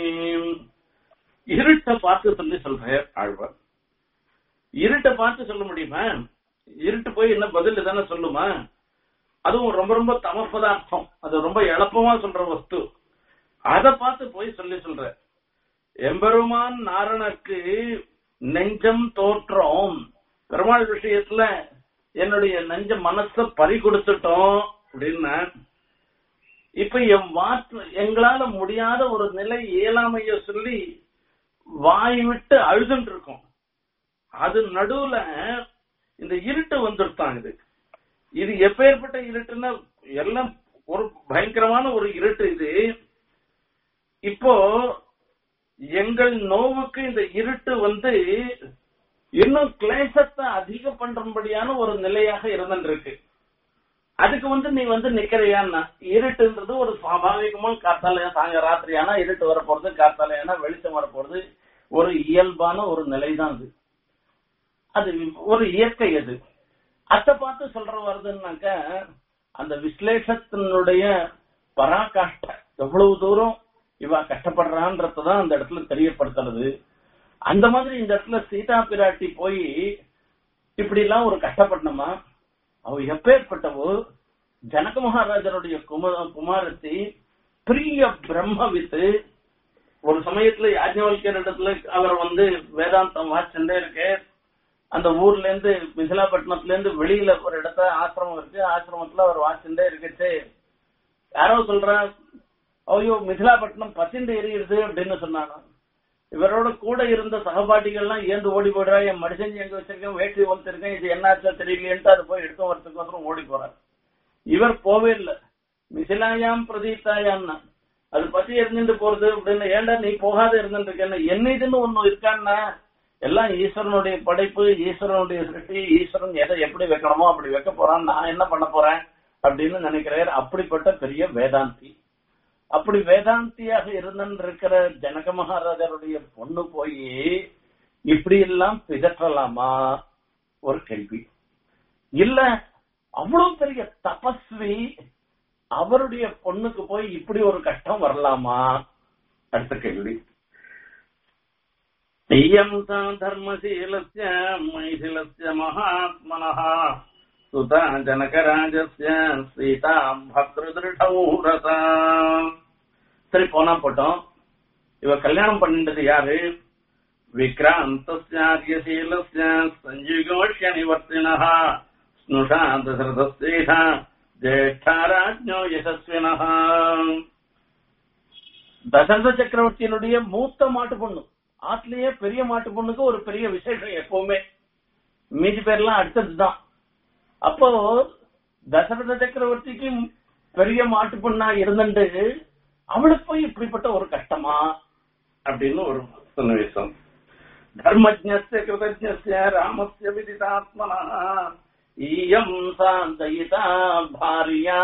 இருட்டை பார்த்து சொல்லி சொல்றார் ஆழ்வார் இருட்டை பார்த்து சொல்ல முடியுமா இருட்டு போய் என்ன பதில் தானே சொல்லுமா அதுவும் ரொம்ப ரொம்ப தம பதார்த்தம் அது ரொம்ப எளப்பமா சொல்ற வஸ்து அத பார்த்து போய் சொல்லி சொல்ற எம்பெருமான் நாரணக்கு நெஞ்சம் தோற்றம் பெருமாள் விஷயத்துல என்னுடைய நெஞ்ச மனச பறி கொடுத்துட்டோம் அப்படின்னா இப்ப என் மாற்று எங்களால முடியாத ஒரு நிலை இயலாமைய சொல்லி வாய் விட்டு அழுதுட்டு இருக்கோம் அது நடுவுல இந்த இருட்டு வந்துருத்தான் இது இது எப்பேற்பட்ட இருட்டுன்னா எல்லாம் ஒரு பயங்கரமான ஒரு இருட்டு இது இப்போ எங்கள் நோவுக்கு இந்த இருட்டு வந்து இன்னும் கிளேசத்தை அதிகம் பண்றபடியான ஒரு நிலையாக இருந்துருக்கு அதுக்கு வந்து நீ வந்து நிக்கிறையான்னா இருட்டுன்றது ஒரு சுவாபாவிகமா காத்தாலையா சாங்க ராத்திரியானா இருட்டு வரப்போறது காத்தாலையானா வெளிச்சம் வரப்போறது ஒரு இயல்பான ஒரு நிலைதான் அது அது ஒரு இயற்கை அது அத்தை பார்த்து சொல்ற வருதுன்னாக்க அந்த விஸ்லேஷத்தினுடைய பராகாஷ்ட எவ்வளவு தூரம் இவ கஷ்டப்படுறான்றதான் அந்த இடத்துல தெரியப்படுத்துறது அந்த மாதிரி இந்த இடத்துல சீதா பிராட்டி போய் இப்படி எல்லாம் ஒரு கஷ்டப்படணுமா அவ எப்பேற்பட்டவோ ஜனக மகாராஜனுடைய கும குமாரத்தி பிரிய பிரம்மவித்து ஒரு சமயத்துல யாஜ்ஞவல்யர் இடத்துல அவர் வந்து வேதாந்தம் வாசிச்சுட்டே இருக்கு அந்த ஊர்ல இருந்து மிசிலாப்பட்டினத்துல இருந்து வெளியில ஒரு இடத்துல ஆசிரமம் இருக்கு ஆசிரமத்துல அவர் வாசிச்சுட்டே இருக்குச்சு யாரோ சொல்றா ஐயோ மிதிலாப்பட்டினம் பசிந்து எரியுது அப்படின்னு சொன்னாங்க இவரோட கூட இருந்த சகபாட்டிகள்லாம் ஏந்து ஓடி போயிடுறா என் மனுஷன் எங்க வச்சிருக்கேன் வேட்டி வளர்த்திருக்கேன் இது என்னாச்சோ தெரியலையேன்ட்டு அது போய் எடுத்து வரதுக்கு ஓடி போறார் இவர் போவே இல்லை மிசிலாயாம் பிரதீப்தாயான்னா அது பத்தி எரிஞ்சுட்டு போறது அப்படின்னு ஏன்டா நீ போகாத இருந்துட்டு இருக்கேன்னு என்ன இதுன்னு ஒண்ணு இருக்கான்னா எல்லாம் ஈஸ்வரனுடைய படைப்பு ஈஸ்வரனுடைய சிருஷ்டி ஈஸ்வரன் எதை எப்படி வைக்கணுமோ அப்படி வைக்க போறான் நான் என்ன பண்ண போறேன் அப்படின்னு நினைக்கிறார் அப்படிப்பட்ட பெரிய வேதாந்தி அப்படி வேதாந்தியாக இருந்திருக்கிற ஜனக மகாராஜருடைய பொண்ணு போய் இப்படி எல்லாம் பிதற்றலாமா ஒரு கேள்வி இல்ல அவ்வளவு பெரிய தபஸ்வி அவருடைய பொண்ணுக்கு போய் இப்படி ஒரு கஷ்டம் வரலாமா அடுத்த கேள்வி இயம் தான் தர்மசீலஸ்ய மைதிலஸ்ய மகாத்மனः சுதா ஜனகராஜஸ்ய சீதாம் பக்திருதிருடௌரதா சரி போனா போட்டோம் இவ கல்யாணம் பண்ணிட்டது யாரு விக்ராந்தஸ்யாரியசீலஸ்ய சஞ்சுகோஷ்ய நிவர்த்தினः ஸ்னுஷா தசரதஸ்தேஷா ஜேஷ்டாராஜ்ஞோ யசஸ்வினः தசரத சக்கரவர்த்தியினுடைய மூத்த மாட்டு பொண்ணு ஆத்துலயே பெரிய மாட்டு பொண்ணுக்கு ஒரு பெரிய விசேஷம் எப்பவுமே மீதி பேர்லாம் அடுத்ததுதான் அப்போ தசரத சக்கரவர்த்திக்கு பெரிய மாட்டு பொண்ணா இருந்துட்டு அவளுக்கு போய் இப்படிப்பட்ட ஒரு கஷ்டமா அப்படின்னு ஒரு சன்னிவேசம் தர்மஜ்ஞஸ்ய கிருதஜ்ஞஸ்ய ராமஸ்ய விதிதாத்மனா ஈயம் சாந்தயிதா பாரியா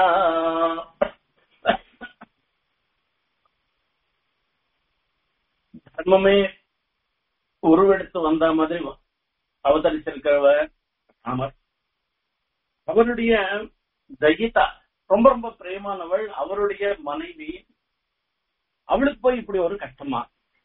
தர்மமே உருவெடுத்து வந்த மாதிரி அவதரிச்சிருக்கிறவ ராமர் அவருடைய தயிதா ரொம்ப ரொம்ப பிரேமானவள் அவருடைய மனைவி அவளுக்கு போய் இப்படி ஒரு கஷ்டமா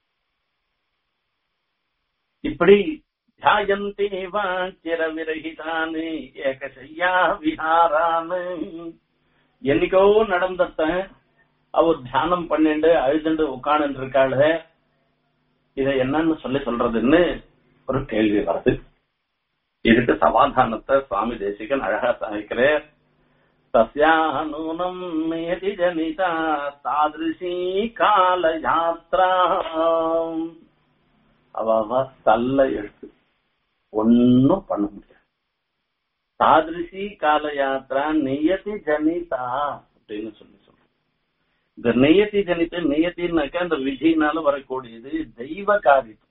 இப்படி தியாயந்தேவா சிர விரகிதானு ஏகசையா விஹாரானு என்னைக்கோ நடந்தத அவர் தியானம் பண்ணிண்டு அழுதுண்டு உட்கார்ந்து இருக்காளு இத என்னன்னு சொல்லி சொல்றதுன்னு ஒரு கேள்வி வருது இதுக்கு சமாதானத்தை சுவாமி தேசிகன் அழகா சாதிக்கிறார் தஸ்யானூனம் நேதி ஜனிதா தாதிருஷி கால யாத்ரா அவ தள்ள எழுத்து ஒன்னும் பண்ண முடியாது தாதிருஷி கால யாத்ரா நியதி ஜனிதா அப்படின்னு சொல்லி சொல்றோம் இந்த நியதி ஜனித்து நியத்தின்னாக்க அந்த விதினால வரக்கூடியது தெய்வ காரியம்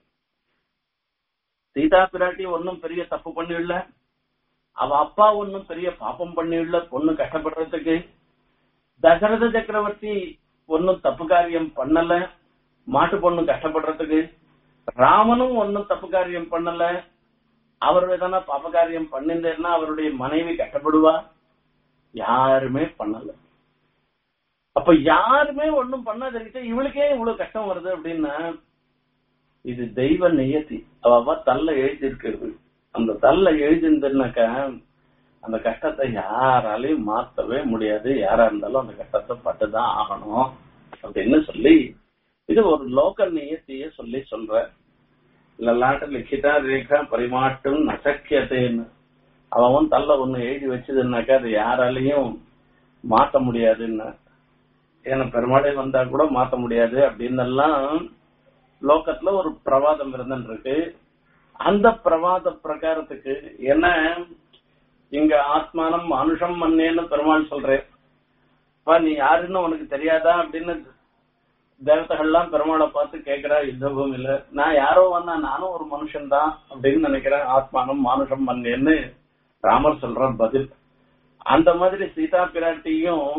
சீதா பிராட்டி ஒன்னும் பெரிய தப்பு பண்ணிடல அவ அப்பா ஒன்னும் பெரிய பாப்பம் பண்ணியுள்ள பொண்ணு கஷ்டப்படுறதுக்கு தசரத சக்கரவர்த்தி ஒன்னும் தப்பு காரியம் பண்ணல மாட்டு பொண்ணு கஷ்டப்படுறதுக்கு ராமனும் ஒன்னும் தப்பு காரியம் பண்ணல அவர் எதனா பாப்ப காரியம் பண்ணிருந்தேன்னா அவருடைய மனைவி கஷ்டப்படுவா யாருமே பண்ணல அப்ப யாருமே ஒன்னும் பண்ணாதிருக்க இவளுக்கே இவ்வளவு கஷ்டம் வருது அப்படின்னா இது தெய்வ நியத்தி அவ தள்ள எழுதியிருக்கிறது அந்த தள்ள எழுதிருந்துனாக்க அந்த கஷ்டத்தை யாராலையும் மாத்தவே முடியாது யாரா இருந்தாலும் அந்த கஷ்டத்தை பட்டுதான் ஆகணும் அப்படின்னு சொல்லி இது ஒரு லோக்கல் நியத்திய சொல்லி சொல்ற லலாட்ட லிখিதா ரேகா பரிமாட்டும் நசக்கியத்தேன்னு அவன் தள்ள ஒண்ணு எழுதி வச்சதுன்னாக்கா அது யாராலையும் மாத்த முடியாதுன்னு ஏன்னா பெருமாளை வந்தா கூட மாத்த முடியாது அப்படின்னு எல்லாம் லோக்கத்துல ஒரு பிரவாதம் இருந்துட்டு இருக்கு அந்த பிரவாத பிரகாரத்துக்கு என்ன இங்க ஆத்மானம் மனுஷம் மன்னேன்னு பெருமாள் சொல்றேன் நீ யாருன்னு உனக்கு தெரியாதா அப்படின்னு தேவதைகள்லாம் பெருமாளை பார்த்து கேட்கிறா யுத்த பூமியில நான் யாரோ வந்தா நானும் ஒரு மனுஷன் தான் அப்படின்னு நினைக்கிறேன் ஆத்மானம் மானுஷம் மன்னேன்னு ராமர் சொல்ற பதில் அந்த மாதிரி சீதா பிராட்டியும்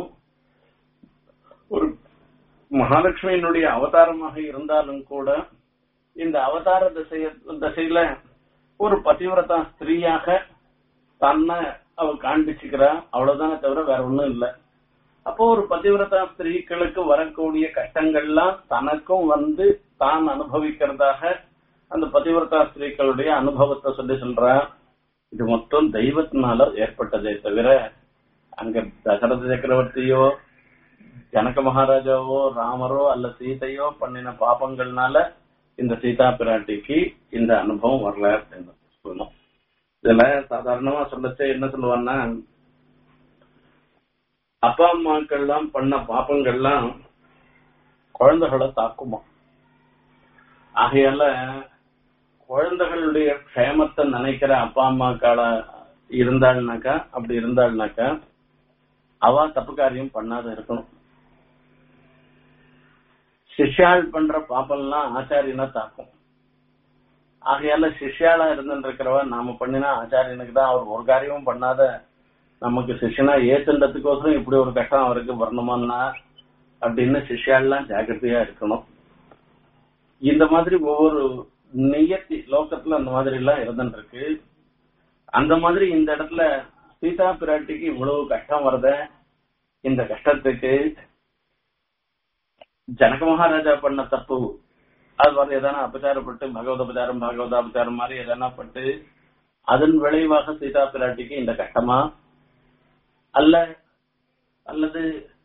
ஒரு மகாலட்சுமியினுடைய அவதாரமாக இருந்தாலும் கூட இந்த அவதார திசைய திசையில ஒரு பதிவிரதா ஸ்திரீயாக தன்னை அவ காண்பிச்சுக்கிறா அவ்வளவுதானே தவிர வேற ஒண்ணும் இல்ல அப்போ ஒரு பதிவிரதா ஸ்திரீகளுக்கு வரக்கூடிய கஷ்டங்கள்லாம் தனக்கும் வந்து தான் அனுபவிக்கிறதாக அந்த பதிவிரதா ஸ்திரீகளுடைய அனுபவத்தை சொல்லி சொல்றா இது மொத்தம் தெய்வத்தினால ஏற்பட்டதே தவிர அங்க தசரத சக்கரவர்த்தியோ ஜனக மகாராஜாவோ ராமரோ அல்ல சீதையோ பண்ணின பாபங்கள்னால இந்த சீதா பிராட்டிக்கு இந்த அனுபவம் வரல அப்படின்னு சொல்லணும் இதுல சாதாரணமா சொல்லச்சே என்ன சொல்லுவான்னா அப்பா அம்மாக்கள்லாம் பண்ண பாப்பங்கள்லாம் குழந்தைகளை தாக்குமா ஆகையால குழந்தைகளுடைய க்ஷேமத்தை நினைக்கிற அப்பா அம்மாக்கள இருந்தாள்னாக்கா அப்படி இருந்தாள்னாக்கா அவ தப்பு காரியம் பண்ணாத இருக்கணும் சிஷ்யாள் பண்ற பாப்பெல்லாம் ஆச்சாரியனை தாக்கும் ஆகையால சிஷ்யாளா இருந்துருக்கிறவ நாம பண்ணினா ஆச்சாரியனுக்கு தான் அவர் ஒரு காரியமும் பண்ணாத நமக்கு சிஷ்யனா ஏத்துன்றதுக்கோசரம் இப்படி ஒரு கஷ்டம் அவருக்கு வரணுமான்னா அப்படின்னு சிஷ்யாள்லாம் ஜாக்கிரதையா இருக்கணும் இந்த மாதிரி ஒவ்வொரு நியத்தி லோகத்துல அந்த மாதிரி எல்லாம் இருந்துருக்கு அந்த மாதிரி இந்த இடத்துல சீதா பிராட்டிக்கு இவ்வளவு கஷ்டம் வருத இந்த கஷ்டத்துக்கு ஜனக மகாராஜா பண்ண தப்பு அது வர எதனா அபச்சாரப்பட்டு பகவத அபச்சாரம் பாகவத அபச்சாரம் மாதிரி எதனா பட்டு அதன் விளைவாக சீதா பிராட்டிக்கு இந்த கஷ்டமா அல்ல அல்லது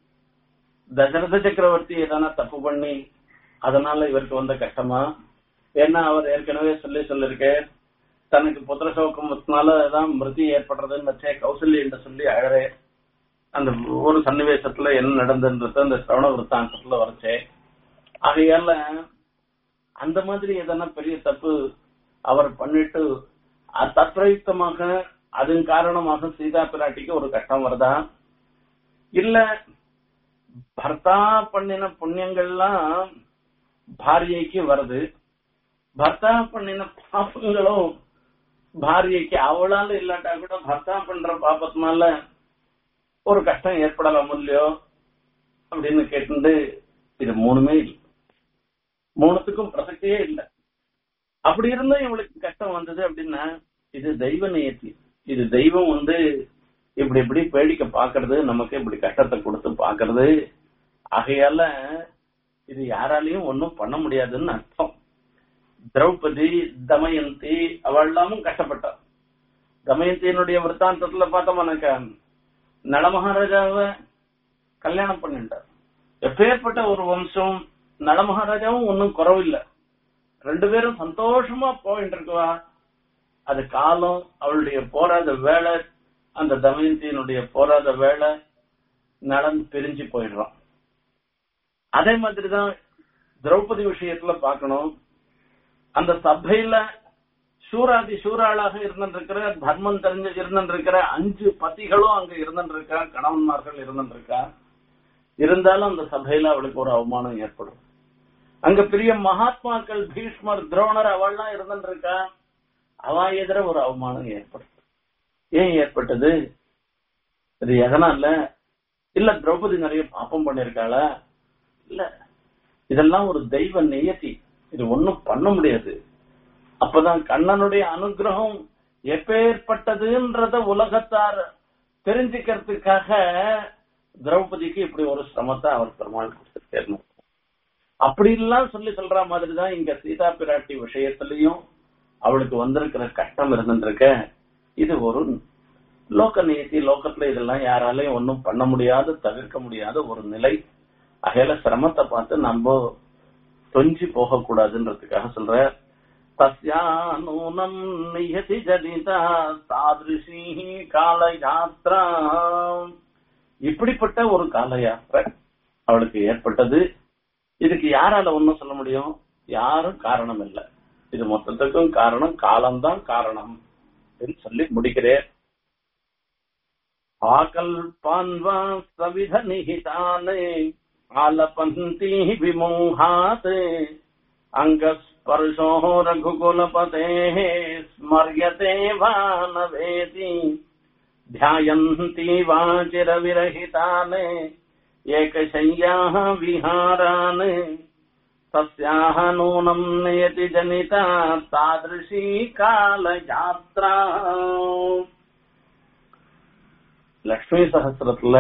தசரத சக்கரவர்த்தி எதனா தப்பு பண்ணி அதனால இவருக்கு வந்த கஷ்டமா ஏன்னா அவர் ஏற்கனவே சொல்லி சொல்லிருக்க தனக்கு புத்திர சோகத்தினாலதான் மிருதி ஏற்படுறதுன்னு வச்சே கௌசல்யா என்று சொல்லி அழறே அந்த ஒரு சன்னிவேசத்துல என்ன நடந்ததுன்றது அந்த சிரவண விற்த்தாந்தத்துல வரைச்சே ஆகையால அந்த மாதிரி எதனா பெரிய தப்பு அவர் பண்ணிட்டு தத்ரயுக்தமாக அதன் காரணமாக சீதா பிராட்டிக்கு ஒரு கஷ்டம் வருதா இல்ல பர்த்தா பண்ணின புண்ணியங்கள்லாம் பாரியைக்கு வருது பர்த்தா பண்ணின பாப்பங்களும் பாரியைக்கு அவளால இல்லாட்டா கூட பர்த்தா பண்ற பாப்பத்தினால ஒரு கஷ்டம் ஏற்படலாம் இல்லையோ அப்படின்னு கேட்டு இது மூணுமே இல்லை மூணுத்துக்கும் பிரசக்தியே இல்லை அப்படி இருந்தும் இவளுக்கு கஷ்டம் வந்தது அப்படின்னா இது தெய்வ நியத்தி இது தெய்வம் வந்து இப்படி இப்படி பேடிக்க பாக்குறது நமக்கு இப்படி கஷ்டத்தை கொடுத்து பாக்குறது ஆகையால இது யாராலையும் ஒன்னும் பண்ண முடியாதுன்னு அர்த்தம் திரௌபதி தமயந்தி அவள்லாமும் கஷ்டப்பட்டா தமயந்தியினுடைய விற்த்தாந்தத்துல பார்த்தோம்னாக்கா நலமகாராஜாவை கல்யாணம் பண்ணிட்டார் எப்பேற்பட்ட ஒரு வம்சம் நலமகாராஜாவும் ஒன்னும் குறவில்லை ரெண்டு பேரும் சந்தோஷமா போயிட்டு இருக்குவா அது காலம் அவளுடைய போராத வேலை அந்த தமயந்தியினுடைய போராத வேலை நலன் பிரிஞ்சு போயிடுறான் அதே மாதிரிதான் திரௌபதி விஷயத்துல பார்க்கணும் அந்த சபையில சூராதி சூராளாக இருந்திருக்கிற தர்மம் தெரிஞ்சு இருந்திருக்கிற அஞ்சு பத்திகளும் அங்க இருந்திருக்கா கணவன்மார்கள் இருந்திருக்கா இருந்தாலும் அந்த சபையில அவளுக்கு ஒரு அவமானம் ஏற்படும் அங்க பெரிய மகாத்மாக்கள் பீஷ்மர் துரோணர் அவள்லாம் இருந்திருக்கா அவ எதிர ஒரு அவமானம் ஏற்படும் ஏன் ஏற்பட்டது இது எதனால இல்ல திரௌபதி நிறைய பாப்பம் பண்ணிருக்காளா இல்ல இதெல்லாம் ஒரு தெய்வ நியத்தி இது ஒண்ணும் பண்ண முடியாது அப்பதான் கண்ணனுடைய அனுகிரகம் எப்பேற்பட்டதுன்றத உலகத்தார் தெரிஞ்சுக்கிறதுக்காக திரௌபதிக்கு இப்படி ஒரு சிரமத்தை அவர் பெருமாள் கொடுத்துருக்காரு அப்படி எல்லாம் சொல்லி சொல்ற மாதிரிதான் இங்க சீதா பிராட்டி விஷயத்திலையும் அவளுக்கு வந்திருக்கிற கஷ்டம் இருந்துருக்க இது ஒரு லோக நியத்தி லோகத்துல இதெல்லாம் யாராலையும் ஒன்னும் பண்ண முடியாத தவிர்க்க முடியாத ஒரு நிலை அகையில சிரமத்தை பார்த்து நம்ம தொஞ்சி போக கூடாதுன்றதுக்காக சொல்ற தஸ்யானூனம் நியதி ஜனிதா தாதிருஷி கால யாத்ரா இப்படிப்பட்ட ஒரு கால யாத்திரை அவளுக்கு ஏற்பட்டது இதுக்கு யாரால ஒன்னும் சொல்ல முடியும் யாரும் காரணம் இல்லை இது மொத்தத்துக்கும் காரணம் காலம்தான் காரணம் என்று சொல்லி முடிக்கிறேன் ஆகல்பான்வா சவித நிகிதானே ஆலபந்தி விமோகாத் அங்கஸ்பர்ஷோ ரகுகுலபதே ஸ்மரியதே வா நவேதி ध्यायन्ति वाचिरविरहितान् एकशय्याः विहारान् तस्याः नूनम् नयति जनिता तादृशी कालयात्रा லக்ஷ்மி சகசிரத்துல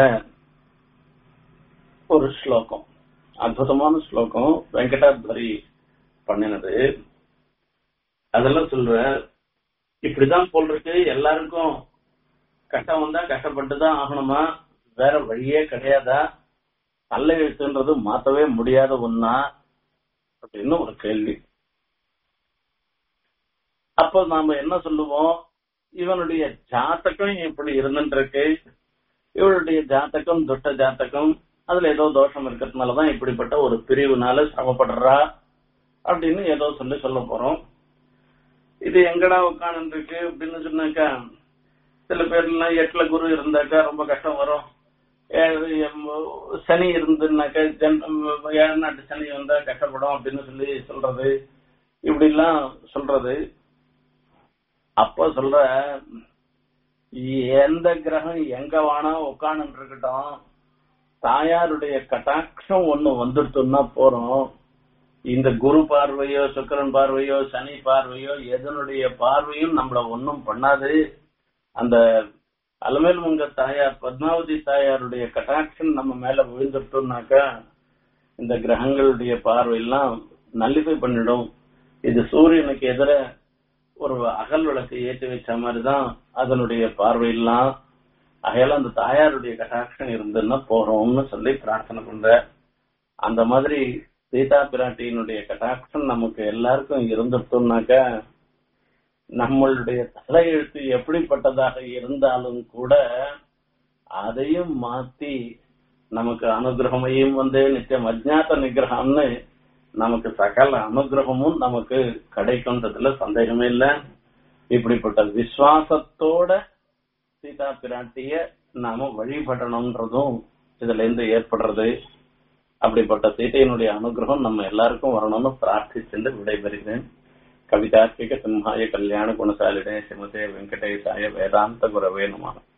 ஒரு ஸ்லோகம் அற்புதமான ஸ்லோகம் வெங்கடாத்வரி பண்ணினது அதெல்லாம் சொல்ற இப்படிதான் போல் இருக்கு எல்லாருக்கும் கஷ்டம் வந்தா கஷ்டப்பட்டு தான் ஆகணுமா வேற வழியே கிடையாதா நல்ல எழுத்துன்றது மாத்தவே முடியாத ஒன்னா அப்படின்னு ஒரு கேள்வி அப்போ நாம என்ன சொல்லுவோம் இவனுடைய ஜாத்தகம் இப்படி இருந்துட்டு இருக்கு இவளுடைய ஜாத்தகம் துட்ட ஜாத்தகம் அதுல ஏதோ தோஷம் இருக்கிறதுனாலதான் இப்படிப்பட்ட ஒரு பிரிவுனால சிரமப்படுறா அப்படின்னு ஏதோ சொல்லி சொல்ல போறோம் இது எங்கடா உட்காந்து இருக்கு அப்படின்னு சொன்னாக்கா சில பேர்லாம் எட்டுல குரு இருந்தாக்கா ரொம்ப கஷ்டம் வரும் ஏழு எம்- சனி இருந்துனாக்கா ஜன் ஏழு நாட்டு சனி வந்தா கஷ்டப்படும் அப்படின்னு சொல்லி சொல்றது இப்படி எல்லாம் சொல்றது அப்ப சொல்ற எந்த கிரகம் எங்க வேணா உட்காந்து இருக்கட்டும் தாயாருடைய கட்டாட்சம் ஒண்ணு வந்துடுத்துன்னா போறோம் இந்த குரு பார்வையோ சுக்கிரன் பார்வையோ சனி பார்வையோ எதனுடைய பார்வையும் நம்மள ஒன்னும் பண்ணாது அந்த அலமேல் முங்க தாயார் பத்மாவதி தாயாருடைய கட்டாட்சம் நம்ம மேல விழுந்துட்டோம்னாக்கா இந்த கிரகங்களுடைய பார்வையெல்லாம் நல்லிஃபை பண்ணிடும் இது சூரியனுக்கு எதிர ஒரு அகல் விளக்கு ஏற்றி வச்ச மாதிரிதான் அதனுடைய பார்வையெல்லாம் அகையால அந்த தாயாருடைய கட்டாட்சம் இருந்துன்னா போறோம்னு சொல்லி பிரார்த்தனை பண்ற அந்த மாதிரி சீதா பிராட்டியினுடைய கட்டாட்சம் நமக்கு எல்லாருக்கும் இருந்துட்டோம்னாக்கா நம்மளுடைய தலையெழுத்து எப்படிப்பட்டதாக இருந்தாலும் கூட அதையும் மாத்தி நமக்கு அனுகிரகமையும் வந்து நிச்சயம் அஜ்ஞாத நிகிரகம்னு நமக்கு சகல அனுகிரகமும் நமக்கு கிடைக்கும்ன்றதுல சந்தேகமே இல்லை இப்படிப்பட்ட விசுவாசத்தோட சீதா பிராட்டிய நாம வழிபடணும்ன்றதும் இதுல இருந்து ஏற்படுறது அப்படிப்பட்ட சீதையினுடைய அனுகிரகம் நம்ம எல்லாருக்கும் வரணும்னு பிரார்த்திச்சுட்டு விடைபெறுகிறேன் கவிதாத்மிக சிம்ஹாய கல்யாண குணசாலினே சிமதே வெங்கடேசாய வேதாந்த குரவே நமः